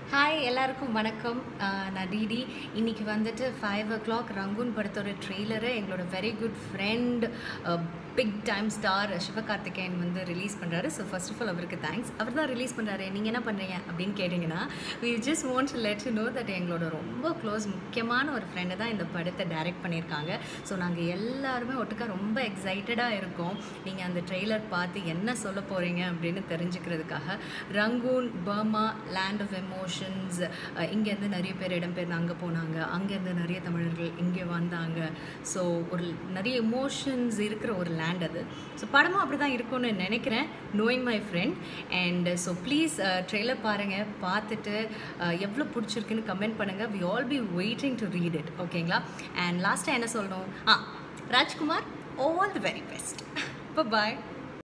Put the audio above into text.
hi எல்லாருக்கும் வணக்கம் ஆஹ் நான் டிடி இன்னைக்கு வந்துட்டு ஃபைவ் ஓ கிளாக் ரங்கூன் படத்தோட ட்ரெய்லரை எங்களோட very good friend big time star Sivakarthikeyan வந்து ரிலீஸ் பண்ணுறாரு ஸோ ஃபர்ஸ்ட் ஆஃப் ஆல் அவருக்கு தேங்க்ஸ் அவர் தான் ரிலீஸ் பண்ணுறாரு நீங்கள் என்ன பண்ணுறீங்க அப்படின்னு கேட்டிங்கன்னா we just want to let you know that எங்களோட ரொம்ப க்ளோஸ் முக்கியமான ஒரு ஃப்ரெண்டு தான் இந்த படத்தை டைரக்ட் பண்ணியிருக்காங்க ஸோ நாங்கள் எல்லாருமே ஒட்டுக்கா ரொம்ப எக்ஸைட்டடாக இருக்கோம் நீங்கள் அந்த ட்ரெய்லர் பார்த்து என்ன சொல்ல போகிறீங்க அப்படின்னு தெரிஞ்சுக்கிறதுக்காக Rangoon Burma land of emotions இங்கேருந்து நிறைய பேர் இடம்பெயர்ந்து அங்கே போனாங்க அங்கேருந்து நிறைய தமிழர்கள் இங்கே வந்தாங்க ஸோ ஒரு நிறைய எமோஷன்ஸ் இருக்கிற ஒரு லேண்ட் அது ஸோ படமும் அப்படி தான் இருக்கும்னு நினைக்கிறேன் knowing my friend and so please trailer பாருங்கள் பார்த்துட்டு uh, எவ்வளோ பிடிச்சிருக்குன்னு கமெண்ட் பண்ணுங்கள் we all be waiting to read it ஓகேங்களா அண்ட் லாஸ்ட்டாக என்ன சொல்லணும் ஆ Rajkumar all the very best bye